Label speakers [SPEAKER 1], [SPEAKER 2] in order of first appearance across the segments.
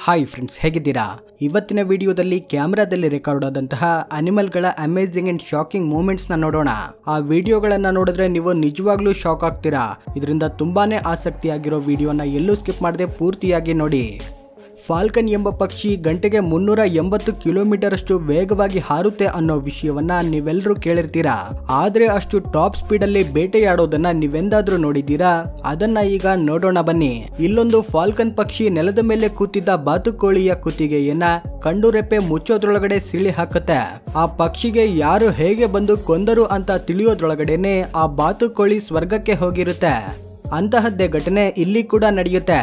[SPEAKER 1] hi friends ಹೇಗಿದ್ದೀರಾ ಇವತ್ತಿನ ವಿಡಿಯೋದಲ್ಲಿ ಕ್ಯಾಮ್ರಾದಲ್ಲಿ ರೆಕಾರ್ಡ್ ಆದಂತಹ ಅನಿಮಲ್ಗಳ ಅಮೇಜಿಂಗ್ ಅಂಡ್ ಶಾಕಿಂಗ್ ಮೂಮೆಂಟ್ಸ್ ನ ನೋಡೋಣ ಆ ವಿಡಿಯೋಗಳನ್ನ ನೋಡಿದ್ರೆ ನೀವು ನಿಜವಾಗ್ಲೂ ಶಾಕ್ ಆಗ್ತೀರಾ ಇದರಿಂದ ತುಂಬಾನೇ ಆಸಕ್ತಿಯಾಗಿರೋ ವಿಡಿಯೋನ ಎಲ್ಲೂ ಸ್ಕಿಪ್ ಮಾಡದೆ ಪೂರ್ತಿಯಾಗಿ ನೋಡಿ ಫಾಲ್ಕನ್ ಎಂಬ ಪಕ್ಷಿ ಗಂಟೆಗೆ ಮುನ್ನೂರ ಎಂಬತ್ತು ಕಿಲೋಮೀಟರ್ ಅಷ್ಟು ವೇಗವಾಗಿ ಹಾರುತ್ತೆ ಅನ್ನೋ ವಿಷಯವನ್ನ ನೀವೆಲ್ಲರೂ ಕೇಳಿರ್ತೀರಾ ಆದ್ರೆ ಅಷ್ಟು ಟಾಪ್ ಸ್ಪೀಡ್ ಅಲ್ಲಿ ಬೇಟೆಯಾಡೋದನ್ನ ನೀವೆಂದಾದ್ರೂ ನೋಡಿದ್ದೀರಾ ಅದನ್ನ ಈಗ ನೋಡೋಣ ಬನ್ನಿ ಇಲ್ಲೊಂದು ಫಾಲ್ಕನ್ ಪಕ್ಷಿ ನೆಲದ ಮೇಲೆ ಕೂತಿದ್ದ ಬಾತುಕೋಳಿಯ ಕುತ್ತಿಗೆಯನ್ನ ಕಂಡು ರೆಪ್ಪೆ ಮುಚ್ಚೋದ್ರೊಳಗಡೆ ಸಿಳಿ ಹಾಕುತ್ತೆ ಆ ಪಕ್ಷಿಗೆ ಯಾರು ಹೇಗೆ ಬಂದು ಕೊಂದರು ಅಂತ ತಿಳಿಯೋದ್ರೊಳಗಡೆನೆ ಆ ಬಾತುಕೋಳಿ ಸ್ವರ್ಗಕ್ಕೆ ಹೋಗಿರುತ್ತೆ ಅಂತಹದ್ದೇ ಘಟನೆ ಇಲ್ಲಿ ಕೂಡ ನಡೆಯುತ್ತೆ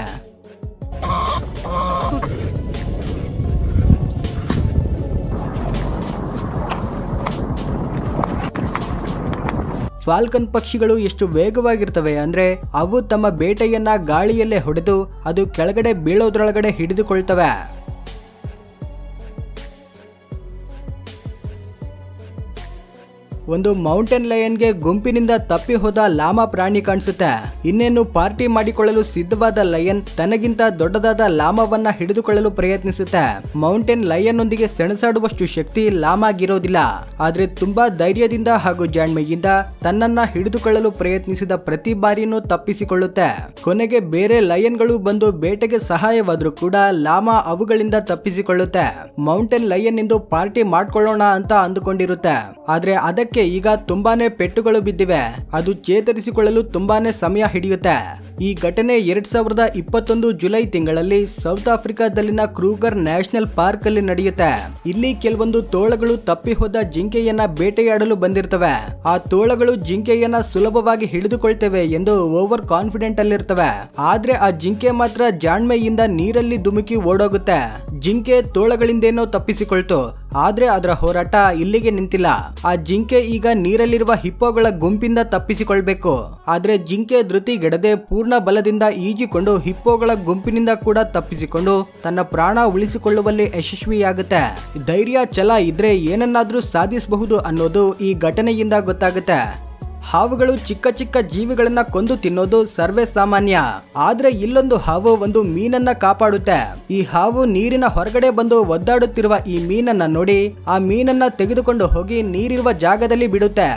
[SPEAKER 1] ಫಾಲ್ಕನ್ ಪಕ್ಷಿಗಳು ಎಷ್ಟು ವೇಗವಾಗಿರ್ತವೆ ಅಂದ್ರೆ ಅವು ತಮ್ಮ ಬೇಟೆಯನ್ನ ಗಾಳಿಯಲ್ಲೇ ಹೊಡೆದು ಅದು ಕೆಳಗಡೆ ಬೀಳೋದ್ರೊಳಗಡೆ ಹಿಡಿದುಕೊಳ್ತವೆ ಒಂದು ಮೌಂಟೇನ್ ಲಯನ್ಗೆ ಗುಂಪಿನಿಂದ ತಪ್ಪಿ ಹೋದ ಲಾಮಾ ಪ್ರಾಣಿ ಕಾಣಿಸುತ್ತೆ ಇನ್ನೇನು ಪಾರ್ಟಿ ಮಾಡಿಕೊಳ್ಳಲು ಸಿದ್ಧವಾದ ಲಯನ್ ತನಗಿಂತ ದೊಡ್ಡದಾದ ಲಾಮವನ್ನ ಹಿಡಿದುಕೊಳ್ಳಲು ಪ್ರಯತ್ನಿಸುತ್ತೆ ಮೌಂಟೇನ್ ಲಯನ್ ನೊಂದಿಗೆ ಸೆಣಸಾಡುವಷ್ಟು ಶಕ್ತಿ ಲಾಮಾಗಿರೋದಿಲ್ಲ ಆದ್ರೆ ತುಂಬಾ ಧೈರ್ಯದಿಂದ ಹಾಗೂ ಜಾಣ್ಮೆಯಿಂದ ತನ್ನನ್ನ ಹಿಡಿದುಕೊಳ್ಳಲು ಪ್ರಯತ್ನಿಸಿದ ಪ್ರತಿ ಬಾರಿನೂ ತಪ್ಪಿಸಿಕೊಳ್ಳುತ್ತೆ ಕೊನೆಗೆ ಬೇರೆ ಲಯನ್ಗಳು ಬಂದು ಬೇಟೆಗೆ ಸಹಾಯವಾದ್ರೂ ಕೂಡ ಲಾಮಾ ಅವುಗಳಿಂದ ತಪ್ಪಿಸಿಕೊಳ್ಳುತ್ತೆ ಮೌಂಟೇನ್ ಲಯನ್ ಇಂದು ಪಾರ್ಟಿ ಮಾಡ್ಕೊಳ್ಳೋಣ ಅಂತ ಅಂದುಕೊಂಡಿರುತ್ತೆ ಆದ್ರೆ ಅದಕ್ಕೆ ಈಗ ತುಂಬಾನೇ ಪೆಟ್ಟುಗಳು ಬಿದ್ದಿವೆ ಅದು ಚೇತರಿಸಿಕೊಳ್ಳಲು ತುಂಬಾನೇ ಸಮಯ ಹಿಡಿಯುತ್ತೆ ಈ ಘಟನೆ ಎರಡ್ ಸಾವಿರದ ಇಪ್ಪತ್ತೊಂದು ಜುಲೈ ತಿಂಗಳಲ್ಲಿ ಸೌತ್ ಆಫ್ರಿಕಾದಲ್ಲಿನ ಕ್ರೂಗರ್ ನ್ಯಾಷನಲ್ ಪಾರ್ಕ್ ಅಲ್ಲಿ ನಡೆಯುತ್ತೆ ಇಲ್ಲಿ ಕೆಲವೊಂದು ತೋಳಗಳು ತಪ್ಪಿ ಹೋದ ಜಿಂಕೆಯನ್ನ ಬೇಟೆಯಾಡಲು ಬಂದಿರ್ತವೆ ಆ ತೋಳಗಳು ಜಿಂಕೆಯನ್ನ ಸುಲಭವಾಗಿ ಹಿಡಿದುಕೊಳ್ತೇವೆ ಎಂದು ಓವರ್ ಕಾನ್ಫಿಡೆಂಟ್ ಅಲ್ಲಿರ್ತವೆ ಆದ್ರೆ ಆ ಜಿಂಕೆ ಮಾತ್ರ ಜಾಣ್ಮೆಯಿಂದ ನೀರಲ್ಲಿ ಧುಮುಕಿ ಓಡೋಗುತ್ತೆ ಜಿಂಕೆ ತೋಳಗಳಿಂದೇನೋ ತಪ್ಪಿಸಿಕೊಳ್ತು ಆದ್ರೆ ಅದರ ಹೋರಾಟ ಇಲ್ಲಿಗೆ ನಿಂತಿಲ್ಲ ಆ ಜಿಂಕೆ ಈಗ ನೀರಲ್ಲಿರುವ ಹಿಪ್ಪೋಗಳ ಗುಂಪಿಂದ ತಪ್ಪಿಸಿಕೊಳ್ಬೇಕು ಆದ್ರೆ ಜಿಂಕೆ ಧೃತಿಗೆಡದೆ ಪೂರ್ಣ ಬಲದಿಂದ ಈಜಿಕೊಂಡು ಹಿಪ್ಪೋಗಳ ಗುಂಪಿನಿಂದ ಕೂಡ ತಪ್ಪಿಸಿಕೊಂಡು ತನ್ನ ಪ್ರಾಣ ಉಳಿಸಿಕೊಳ್ಳುವಲ್ಲಿ ಯಶಸ್ವಿಯಾಗುತ್ತೆ ಧೈರ್ಯ ಛಲ ಇದ್ರೆ ಏನನ್ನಾದ್ರೂ ಸಾಧಿಸಬಹುದು ಅನ್ನೋದು ಈ ಘಟನೆಯಿಂದ ಗೊತ್ತಾಗುತ್ತೆ ಹಾವುಗಳು ಚಿಕ್ಕ ಚಿಕ್ಕ ಜೀವಿಗಳನ್ನ ಕೊಂದು ತಿನ್ನೋದು ಸರ್ವೇ ಸಾಮಾನ್ಯ ಆದ್ರೆ ಇಲ್ಲೊಂದು ಹಾವು ಒಂದು ಮೀನನ್ನ ಕಾಪಾಡುತ್ತೆ ಈ ಹಾವು ನೀರಿನ ಹೊರಗಡೆ ಬಂದು ಒದ್ದಾಡುತ್ತಿರುವ ಈ ಮೀನನ್ನ ನೋಡಿ ಆ ಮೀನನ್ನ ತೆಗೆದುಕೊಂಡು ಹೋಗಿ ನೀರಿರುವ ಜಾಗದಲ್ಲಿ ಬಿಡುತ್ತೆ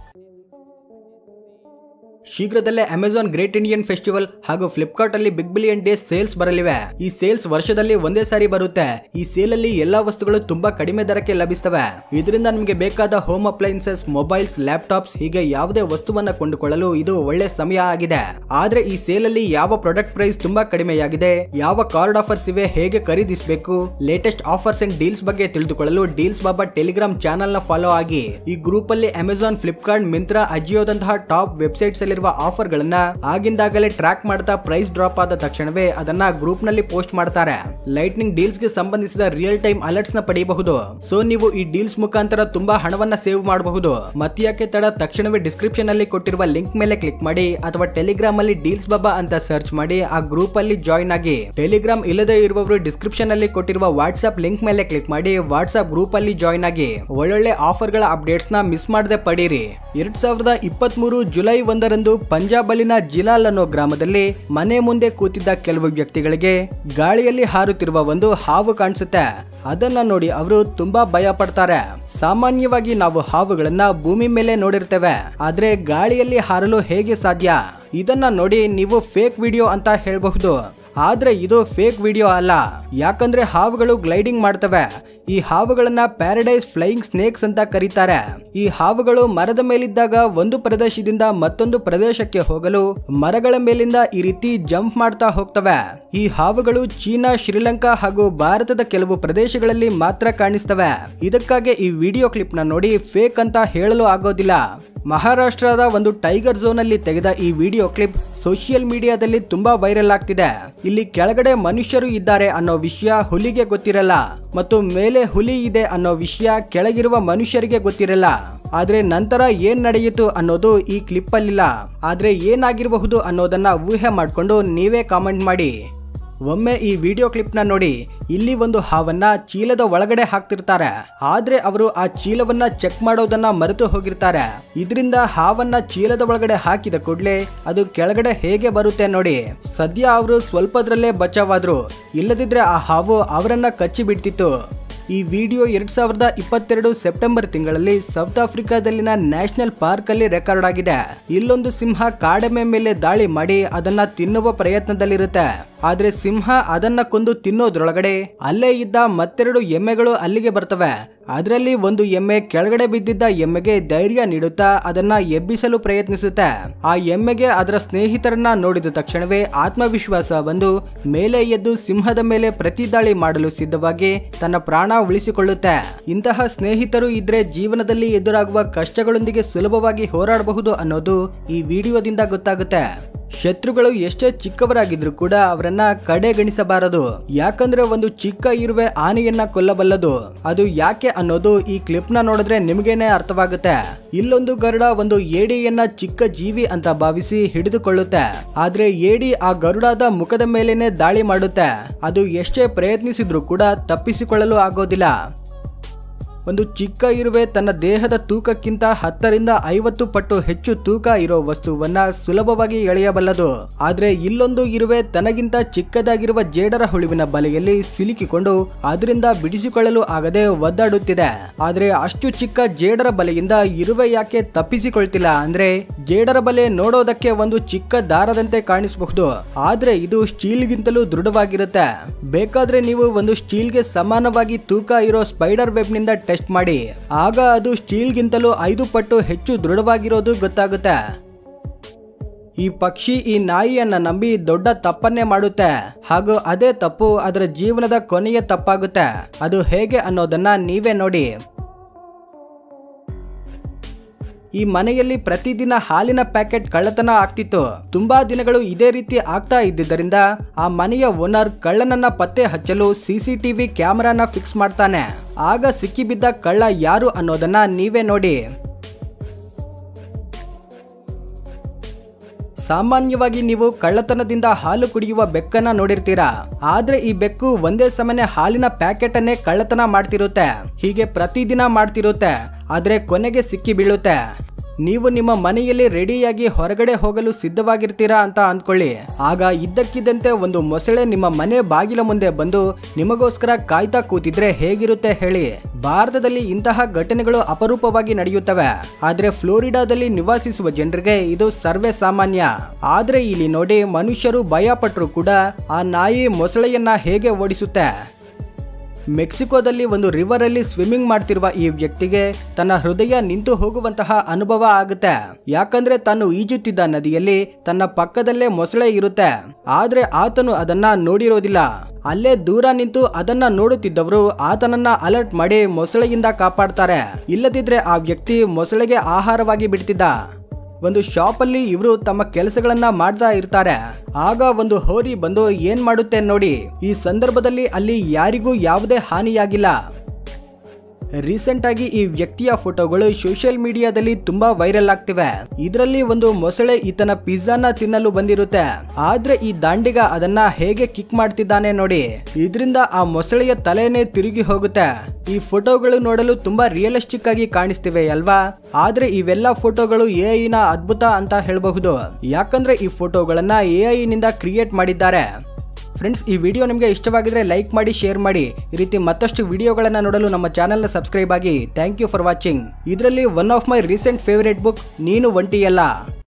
[SPEAKER 1] ಶೀಘ್ರದಲ್ಲೇ ಅಮೆಜಾನ್ ಗ್ರೇಟ್ ಇಂಡಿಯನ್ ಫೆಸ್ಟಿವಲ್ ಹಾಗೂ ಫ್ಲಿಪ್ಕಾರ್ಟ್ ಅಲ್ಲಿ ಬಿಗ್ ಬಿಲಿಯನ್ ಡೇ ಸೇಲ್ಸ್ ಬರಲಿವೆ ಈ ಸೇಲ್ಸ್ ವರ್ಷದಲ್ಲಿ ಒಂದೇ ಸಾರಿ ಬರುತ್ತೆ ಈ ಸೇಲ್ ಅಲ್ಲಿ ಎಲ್ಲಾ ವಸ್ತುಗಳು ತುಂಬಾ ಕಡಿಮೆ ದರಕ್ಕೆ ಲಭಿಸ್ತವೆ ಇದರಿಂದ ನಿಮಗೆ ಬೇಕಾದ ಹೋಮ್ ಅಪ್ಲೈನ್ಸಸ್ ಮೊಬೈಲ್ಸ್ ಲ್ಯಾಪ್ಟಾಪ್ಸ್ ಹೀಗೆ ಯಾವುದೇ ವಸ್ತುವನ್ನ ಕೊಂಡುಕೊಳ್ಳಲು ಇದು ಒಳ್ಳೆ ಸಮಯ ಆಗಿದೆ ಆದ್ರೆ ಈ ಸೇಲ್ ಅಲ್ಲಿ ಯಾವ ಪ್ರಾಡಕ್ಟ್ ಪ್ರೈಸ್ ತುಂಬಾ ಕಡಿಮೆಯಾಗಿದೆ ಯಾವ ಕಾರ್ಡ್ ಆಫರ್ಸ್ ಇವೆ ಹೇಗೆ ಖರೀದಿಸಬೇಕು ಲೇಟೆಸ್ಟ್ ಆಫರ್ಸ್ ಅಂಡ್ ಡೀಲ್ಸ್ ಬಗ್ಗೆ ತಿಳಿದುಕೊಳ್ಳಲು ಡೀಲ್ಸ್ ಬಾಬಾ ಟೆಲಿಗ್ರಾಮ್ ಚಾನಲ್ ನ ಫಾಲೋ ಆಗಿ ಈ ಗ್ರೂಪ್ ಅಲ್ಲಿ ಅಮೆಜಾನ್ ಫ್ಲಿಪ್ಕಾರ್ಟ್ ಮಿಂತ್ರಾ ಅಜಿಯೋದಂತಹ ಟಾಪ್ ವೆಬ್ಸೈಟ್ಸ್ ಅಲ್ಲಿ ಆಫರ್ ಗಳನ್ನ ಆಗಿಂದಾಗಲೇ ಟ್ರ್ಯಾಕ್ ಮಾಡ್ತಾ ಪ್ರೈಸ್ ಡ್ರಾಪ್ ಆದ ತಕ್ಷಣವೇ ಅದನ್ನ ಗ್ರೂಪ್ ನಲ್ಲಿ ಪೋಸ್ಟ್ ಮಾಡ್ತಾರೆ ಲೈಟ್ನಿಂಗ್ ಡೀಲ್ಸ್ ಗೆ ಸಂಬಂಧಿಸಿದ ರಿಯಲ್ ಟೈಮ್ ಅಲರ್ಟ್ಸ್ ನ ಪಡೆಯಬಹುದು ಸೊ ನೀವು ಈ ಡೀಲ್ಸ್ ಮುಖಾಂತರ ತುಂಬಾ ಹಣವನ್ನ ಸೇವ್ ಮಾಡಬಹುದು ಮತ್ತ್ಯಾಕೆ ತಡ ತಕ್ಷಣವೇ ಡಿಸ್ಕ್ರಿಪ್ಷನ್ ಅಲ್ಲಿ ಕೊಟ್ಟಿರುವ ಲಿಂಕ್ ಮೇಲೆ ಕ್ಲಿಕ್ ಮಾಡಿ ಅಥವಾ ಟೆಲಿಗ್ರಾಮ್ ಅಲ್ಲಿ ಡೀಲ್ಸ್ ಬಾಬಾ ಅಂತ ಸರ್ಚ್ ಮಾಡಿ ಆ ಗ್ರೂಪ್ ಅಲ್ಲಿ ಜಾಯಿನ್ ಆಗಿ ಟೆಲಿಗ್ರಾಮ್ ಇಲ್ಲದೆ ಇರುವವರು ಡಿಸ್ಕ್ರಿಪ್ಷನ್ ಅಲ್ಲಿ ಕೊಟ್ಟಿರುವ ವಾಟ್ಸ್ಆಪ್ ಲಿಂಕ್ ಮೇಲೆ ಕ್ಲಿಕ್ ಮಾಡಿ ವಾಟ್ಸ್ಆಪ್ ಗ್ರೂಪ್ ಅಲ್ಲಿ ಜಾಯಿನ್ ಆಗಿ ಒಳ್ಳೊಳ್ಳೆ ಆಫರ್ ಗಳ ಅಪ್ಡೇಟ್ಸ್ ನ ಮಿಸ್ ಮಾಡದೆ ಪಡೀರಿ ಎರಡ್ ಸಾವಿರದ ಇಪ್ಪತ್ತ್ ಮೂರು ಜುಲೈ ಒಂದರಂದು ಪಂಜಾಬ್ ಅಲ್ಲಿನ ಜಿಲಾಲ್ ಅನ್ನೋ ಗ್ರಾಮದಲ್ಲಿ ಮನೆ ಮುಂದೆ ಕೂತಿದ್ದ ಕೆಲವು ವ್ಯಕ್ತಿಗಳಿಗೆ ಗಾಳಿಯಲ್ಲಿ ಹಾರುತ್ತಿರುವ ಒಂದು ಹಾವು ಕಾಣಿಸುತ್ತೆ ಅದನ್ನ ನೋಡಿ ಅವರು ತುಂಬಾ ಭಯ ಪಡ್ತಾರೆ ಸಾಮಾನ್ಯವಾಗಿ ನಾವು ಹಾವುಗಳನ್ನ ಭೂಮಿ ಮೇಲೆ ನೋಡಿರ್ತೇವೆ ಆದ್ರೆ ಗಾಳಿಯಲ್ಲಿ ಹಾರಲು ಹೇಗೆ ಸಾಧ್ಯ ಇದನ್ನ ನೋಡಿ ನೀವು ಫೇಕ್ ವಿಡಿಯೋ ಅಂತ ಹೇಳಬಹುದು ಆದ್ರೆ ಇದು ಫೇಕ್ ವಿಡಿಯೋ ಅಲ್ಲ ಯಾಕಂದ್ರೆ ಹಾವುಗಳು ಗ್ಲೈಡಿಂಗ್ ಮಾಡ್ತವೆ ಈ ಹಾವುಗಳನ್ನ ಪ್ಯಾರಡೈಸ್ ಫ್ಲೈಯಿಂಗ್ ಸ್ನೇಕ್ಸ್ ಅಂತ ಕರೀತಾರೆ ಈ ಹಾವುಗಳು ಮರದ ಮೇಲಿದ್ದಾಗ ಒಂದು ಪ್ರದೇಶದಿಂದ ಮತ್ತೊಂದು ಪ್ರದೇಶಕ್ಕೆ ಹೋಗಲು ಮರಗಳ ಮೇಲಿಂದ ಈ ರೀತಿ ಜಂಪ್ ಮಾಡ್ತಾ ಹೋಗ್ತವೆ ಈ ಹಾವುಗಳು ಚೀನಾ ಶ್ರೀಲಂಕಾ ಹಾಗೂ ಭಾರತದ ಕೆಲವು ಪ್ರದೇಶಗಳಲ್ಲಿ ಮಾತ್ರ ಕಾಣಿಸ್ತವೆ ಇದಕ್ಕಾಗಿ ಈ ವಿಡಿಯೋ ಕ್ಲಿಪ್ ನ ನೋಡಿ ಫೇಕ್ ಅಂತ ಹೇಳಲು ಆಗೋದಿಲ್ಲ ಮಹಾರಾಷ್ಟ್ರದ ಒಂದು ಟೈಗರ್ ಝೋನ್ ಅಲ್ಲಿ ತೆಗೆದ ಈ ವಿಡಿಯೋ ಕ್ಲಿಪ್ ಸೋಷಿಯಲ್ ಮೀಡಿಯಾದಲ್ಲಿ ತುಂಬಾ ವೈರಲ್ ಆಗ್ತಿದೆ ಇಲ್ಲಿ ಕೆಳಗಡೆ ಮನುಷ್ಯರು ಇದ್ದಾರೆ ಅನ್ನೋ ವಿಷಯ ಹುಲಿಗೆ ಗೊತ್ತಿರಲ್ಲ ಮತ್ತು ಮೇಲೆ ಹುಲಿ ಇದೆ ಅನ್ನೋ ವಿಷಯ ಕೆಳಗಿರುವ ಮನುಷ್ಯರಿಗೆ ಗೊತ್ತಿರಲ್ಲ ಆದ್ರೆ ನಂತರ ಏನ್ ನಡೆಯಿತು ಅನ್ನೋದು ಈ ಕ್ಲಿಪ್ ಅಲ್ಲಿಲ್ಲ ಆದ್ರೆ ಏನಾಗಿರಬಹುದು ಅನ್ನೋದನ್ನ ಊಹೆ ಮಾಡ್ಕೊಂಡು ನೀವೇ ಕಾಮೆಂಟ್ ಮಾಡಿ ಒಮ್ಮೆ ಈ ವಿಡಿಯೋ ಕ್ಲಿಪ್ನ ನೋಡಿ ಇಲ್ಲಿ ಒಂದು ಹಾವನ್ನ ಚೀಲದ ಒಳಗಡೆ ಹಾಕ್ತಿರ್ತಾರೆ ಆದ್ರೆ ಅವರು ಆ ಚೀಲವನ್ನ ಚೆಕ್ ಮಾಡೋದನ್ನ ಮರೆತು ಹೋಗಿರ್ತಾರೆ ಇದರಿಂದ ಹಾವನ್ನ ಚೀಲದ ಒಳಗಡೆ ಹಾಕಿದ ಕೂಡಲೇ ಅದು ಕೆಳಗಡೆ ಹೇಗೆ ಬರುತ್ತೆ ನೋಡಿ ಸದ್ಯ ಅವರು ಸ್ವಲ್ಪದ್ರಲ್ಲೇ ಬಚಾವಾದ್ರು ಇಲ್ಲದಿದ್ರೆ ಆ ಹಾವು ಅವರನ್ನ ಕಚ್ಚಿ ಬಿಡ್ತಿತ್ತು ಈ ವಿಡಿಯೋ ಎರಡ್ ಸಾವಿರದ ಇಪ್ಪತ್ತೆರಡು ಸೆಪ್ಟೆಂಬರ್ ತಿಂಗಳಲ್ಲಿ ಸೌತ್ ಆಫ್ರಿಕಾದಲ್ಲಿನ ನ್ಯಾಷನಲ್ ಪಾರ್ಕ್ ಅಲ್ಲಿ ರೆಕಾರ್ಡ್ ಆಗಿದೆ ಇಲ್ಲೊಂದು ಸಿಂಹ ಕಾಡೆಮೆ ಮೇಲೆ ದಾಳಿ ಮಾಡಿ ಅದನ್ನ ತಿನ್ನುವ ಪ್ರಯತ್ನದಲ್ಲಿರುತ್ತೆ ಆದ್ರೆ ಸಿಂಹ ಅದನ್ನ ಕೊಂದು ತಿನ್ನೋದ್ರೊಳಗಡೆ ಅಲ್ಲೇ ಇದ್ದ ಮತ್ತೆರಡು ಎಮ್ಮೆಗಳು ಅಲ್ಲಿಗೆ ಬರ್ತವೆ ಅದರಲ್ಲಿ ಒಂದು ಎಮ್ಮೆ ಕೆಳಗಡೆ ಬಿದ್ದಿದ್ದ ಎಮ್ಮೆಗೆ ಧೈರ್ಯ ನೀಡುತ್ತಾ ಅದನ್ನ ಎಬ್ಬಿಸಲು ಪ್ರಯತ್ನಿಸುತ್ತೆ ಆ ಎಮ್ಮೆಗೆ ಅದರ ಸ್ನೇಹಿತರನ್ನ ನೋಡಿದ ತಕ್ಷಣವೇ ಆತ್ಮವಿಶ್ವಾಸ ಬಂದು ಮೇಲೆ ಎದ್ದು ಸಿಂಹದ ಮೇಲೆ ಪ್ರತಿ ದಾಳಿ ಮಾಡಲು ಸಿದ್ಧವಾಗಿ ತನ್ನ ಪ್ರಾಣ ಉಳಿಸಿಕೊಳ್ಳುತ್ತೆ ಇಂತಹ ಸ್ನೇಹಿತರು ಇದ್ರೆ ಜೀವನದಲ್ಲಿ ಎದುರಾಗುವ ಕಷ್ಟಗಳೊಂದಿಗೆ ಸುಲಭವಾಗಿ ಹೋರಾಡಬಹುದು ಅನ್ನೋದು ಈ ವಿಡಿಯೋದಿಂದ ಗೊತ್ತಾಗುತ್ತೆ ಶತ್ರುಗಳು ಎಷ್ಟೇ ಚಿಕ್ಕವರಾಗಿದ್ರು ಕೂಡ ಅವರನ್ನ ಕಡೆಗಣಿಸಬಾರದು ಯಾಕಂದ್ರೆ ಒಂದು ಚಿಕ್ಕ ಇರುವೆ ಆನೆಯನ್ನ ಕೊಲ್ಲಬಲ್ಲದು ಅದು ಯಾಕೆ ಅನ್ನೋದು ಈ ಕ್ಲಿಪ್ ನ ನೋಡಿದ್ರೆ ನಿಮ್ಗೇನೆ ಅರ್ಥವಾಗುತ್ತೆ ಇಲ್ಲೊಂದು ಗರುಡ ಒಂದು ಏಡಿಯನ್ನ ಚಿಕ್ಕ ಜೀವಿ ಅಂತ ಭಾವಿಸಿ ಹಿಡಿದುಕೊಳ್ಳುತ್ತೆ ಆದ್ರೆ ಏಡಿ ಆ ಗರುಡದ ಮುಖದ ಮೇಲೇನೆ ದಾಳಿ ಮಾಡುತ್ತೆ ಅದು ಎಷ್ಟೇ ಪ್ರಯತ್ನಿಸಿದ್ರೂ ಕೂಡ ತಪ್ಪಿಸಿಕೊಳ್ಳಲು ಆಗೋದಿಲ್ಲ ಒಂದು ಚಿಕ್ಕ ಇರುವೆ ತನ್ನ ದೇಹದ ತೂಕಕ್ಕಿಂತ ಹತ್ತರಿಂದ ಐವತ್ತು ಪಟ್ಟು ಹೆಚ್ಚು ತೂಕ ಇರೋ ವಸ್ತುವನ್ನ ಸುಲಭವಾಗಿ ಎಳೆಯಬಲ್ಲದು ಆದ್ರೆ ಇಲ್ಲೊಂದು ಇರುವೆ ತನಗಿಂತ ಚಿಕ್ಕದಾಗಿರುವ ಜೇಡರ ಹುಳುವಿನ ಬಲೆಯಲ್ಲಿ ಸಿಲುಕಿಕೊಂಡು ಅದರಿಂದ ಬಿಡಿಸಿಕೊಳ್ಳಲು ಆಗದೆ ಒದ್ದಾಡುತ್ತಿದೆ ಆದ್ರೆ ಅಷ್ಟು ಚಿಕ್ಕ ಜೇಡರ ಬಲೆಯಿಂದ ಇರುವೆ ಯಾಕೆ ತಪ್ಪಿಸಿಕೊಳ್ತಿಲ್ಲ ಅಂದ್ರೆ ಜೇಡರ ಬಲೆ ನೋಡೋದಕ್ಕೆ ಒಂದು ಚಿಕ್ಕ ದಾರದಂತೆ ಕಾಣಿಸಬಹುದು ಆದ್ರೆ ಇದು ಸ್ಟೀಲ್ಗಿಂತಲೂ ದೃಢವಾಗಿರುತ್ತೆ ಬೇಕಾದ್ರೆ ನೀವು ಒಂದು ಸ್ಟೀಲ್ಗೆ ಸಮಾನವಾಗಿ ತೂಕ ಇರೋ ಸ್ಪೈಡರ್ ವೆಬ್ನಿಂದ ಟೆಸ್ಟ್ ಮಾಡಿ ಆಗ ಅದು ಸ್ಟೀಲ್ಗಿಂತಲೂ ಐದು ಪಟ್ಟು ಹೆಚ್ಚು ದೃಢವಾಗಿರೋದು ಗೊತ್ತಾಗುತ್ತೆ ಈ ಪಕ್ಷಿ ಈ ನಾಯಿಯನ್ನ ನಂಬಿ ದೊಡ್ಡ ತಪ್ಪನ್ನೇ ಮಾಡುತ್ತೆ ಹಾಗೂ ಅದೇ ತಪ್ಪು ಅದರ ಜೀವನದ ಕೊನೆಯ ತಪ್ಪಾಗುತ್ತೆ ಅದು ಹೇಗೆ ಅನ್ನೋದನ್ನ ನೀವೇ ನೋಡಿ ಈ ಮನೆಯಲ್ಲಿ ಪ್ರತಿದಿನ ಹಾಲಿನ ಪ್ಯಾಕೆಟ್ ಕಳ್ಳತನ ಆಗ್ತಿತ್ತು ತುಂಬಾ ದಿನಗಳು ಇದೇ ರೀತಿ ಆಗ್ತಾ ಇದ್ದಿದ್ದರಿಂದ ಆ ಮನೆಯ ಓನರ್ ಕಳ್ಳನನ್ನ ಪತ್ತೆ ಹಚ್ಚಲು ಸಿಸಿಟಿವಿ ಕ್ಯಾಮೆರಾನ ಫಿಕ್ಸ್ ಮಾಡ್ತಾನೆ ಆಗ ಸಿಕ್ಕಿಬಿದ್ದ ಕಳ್ಳ ಯಾರು ಅನ್ನೋದನ್ನ ನೀವೇ ನೋಡಿ ಸಾಮಾನ್ಯವಾಗಿ ನೀವು ಕಳ್ಳತನದಿಂದ ಹಾಲು ಕುಡಿಯುವ ಬೆಕ್ಕನ್ನ ನೋಡಿರ್ತೀರಾ ಆದ್ರೆ ಈ ಬೆಕ್ಕು ಒಂದೇ ಸಮನೆ ಹಾಲಿನ ಪ್ಯಾಕೆಟ್ ಅನ್ನೇ ಕಳ್ಳತನ ಮಾಡ್ತಿರುತ್ತೆ ಹೀಗೆ ಪ್ರತಿದಿನ ಮಾಡ್ತಿರುತ್ತೆ ಆದ್ರೆ ಕೊನೆಗೆ ಸಿಕ್ಕಿ ಬೀಳುತ್ತೆ ನೀವು ನಿಮ್ಮ ಮನೆಯಲ್ಲಿ ರೆಡಿಯಾಗಿ ಹೊರಗಡೆ ಹೋಗಲು ಸಿದ್ಧವಾಗಿರ್ತೀರಾ ಅಂತ ಅಂದ್ಕೊಳ್ಳಿ ಆಗ ಇದ್ದಕ್ಕಿದ್ದಂತೆ ಒಂದು ಮೊಸಳೆ ನಿಮ್ಮ ಮನೆ ಬಾಗಿಲ ಮುಂದೆ ಬಂದು ನಿಮಗೋಸ್ಕರ ಕಾಯ್ತಾ ಕೂತಿದ್ರೆ ಹೇಗಿರುತ್ತೆ ಹೇಳಿ ಭಾರತದಲ್ಲಿ ಇಂತಹ ಘಟನೆಗಳು ಅಪರೂಪವಾಗಿ ನಡೆಯುತ್ತವೆ ಆದ್ರೆ ಫ್ಲೋರಿಡಾದಲ್ಲಿ ನಿವಾಸಿಸುವ ಜನರಿಗೆ ಇದು ಸರ್ವೇ ಸಾಮಾನ್ಯ ಆದ್ರೆ ಇಲ್ಲಿ ನೋಡಿ ಮನುಷ್ಯರು ಭಯ ಪಟ್ಟರು ಕೂಡ ಆ ನಾಯಿ ಮೊಸಳೆಯನ್ನ ಹೇಗೆ ಓಡಿಸುತ್ತೆ ಮೆಕ್ಸಿಕೋದಲ್ಲಿ ಒಂದು ರಿವರ್ ಅಲ್ಲಿ ಸ್ವಿಮ್ಮಿಂಗ್ ಮಾಡ್ತಿರುವ ಈ ವ್ಯಕ್ತಿಗೆ ತನ್ನ ಹೃದಯ ನಿಂತು ಹೋಗುವಂತಹ ಅನುಭವ ಆಗುತ್ತೆ ಯಾಕಂದ್ರೆ ತಾನು ಈಜುತ್ತಿದ್ದ ನದಿಯಲ್ಲಿ ತನ್ನ ಪಕ್ಕದಲ್ಲೇ ಮೊಸಳೆ ಇರುತ್ತೆ ಆದ್ರೆ ಆತನು ಅದನ್ನ ನೋಡಿರೋದಿಲ್ಲ ಅಲ್ಲೇ ದೂರ ನಿಂತು ಅದನ್ನ ನೋಡುತ್ತಿದ್ದವರು ಆತನನ್ನ ಅಲರ್ಟ್ ಮಾಡಿ ಮೊಸಳೆಯಿಂದ ಕಾಪಾಡ್ತಾರೆ ಇಲ್ಲದಿದ್ರೆ ಆ ವ್ಯಕ್ತಿ ಮೊಸಳೆಗೆ ಆಹಾರವಾಗಿ ಬಿಡ್ತಿದ್ದ ಒಂದು ಶಾಪ್ ಅಲ್ಲಿ ಇವರು ತಮ್ಮ ಕೆಲಸಗಳನ್ನ ಮಾಡ್ತಾ ಇರ್ತಾರೆ ಆಗ ಒಂದು ಹೋರಿ ಬಂದು ಏನ್ ಮಾಡುತ್ತೆ ನೋಡಿ ಈ ಸಂದರ್ಭದಲ್ಲಿ ಅಲ್ಲಿ ಯಾರಿಗೂ ಯಾವುದೇ ಹಾನಿಯಾಗಿಲ್ಲ ರೀಸೆಂಟ್ ಆಗಿ ಈ ವ್ಯಕ್ತಿಯ ಫೋಟೋಗಳು ಸೋಷಿಯಲ್ ಮೀಡಿಯಾದಲ್ಲಿ ತುಂಬಾ ವೈರಲ್ ಆಗ್ತಿವೆ ಇದರಲ್ಲಿ ಒಂದು ಮೊಸಳೆ ಈತನ ಪಿಜ್ಜಾನ ತಿನ್ನಲು ಬಂದಿರುತ್ತೆ ಆದ್ರೆ ಈ ದಾಂಡಿಗ ಅದನ್ನ ಹೇಗೆ ಕಿಕ್ ಮಾಡ್ತಿದ್ದಾನೆ ನೋಡಿ ಇದರಿಂದ ಆ ಮೊಸಳೆಯ ತಲೆನೇ ತಿರುಗಿ ಹೋಗುತ್ತೆ ಈ ಫೋಟೋಗಳು ನೋಡಲು ತುಂಬಾ ರಿಯಲಿಸ್ಟಿಕ್ ಆಗಿ ಕಾಣಿಸ್ತಿವೆ ಅಲ್ವಾ ಆದ್ರೆ ಇವೆಲ್ಲ ಫೋಟೋಗಳು ಎ ನ ಅದ್ಭುತ ಅಂತ ಹೇಳಬಹುದು ಯಾಕಂದ್ರೆ ಈ ಫೋಟೋಗಳನ್ನ ಎ ನಿಂದ ಕ್ರಿಯೇಟ್ ಮಾಡಿದ್ದಾರೆ ಫ್ರೆಂಡ್ಸ್ ಈ ವಿಡಿಯೋ ನಿಮಗೆ ಇಷ್ಟವಾಗಿದ್ರೆ ಲೈಕ್ ಮಾಡಿ ಶೇರ್ ಮಾಡಿ ಈ ರೀತಿ ಮತ್ತಷ್ಟು ವಿಡಿಯೋಗಳನ್ನು ನೋಡಲು ನಮ್ಮ ಚಾನೆಲ್ನ ಸಬ್ಸ್ಕ್ರೈಬ್ ಆಗಿ ಥ್ಯಾಂಕ್ ಯು ಫಾರ್ ವಾಚಿಂಗ್ ಇದರಲ್ಲಿ one of my recent favourite book ನೀನು ಒಂಟಿಯಲ್ಲ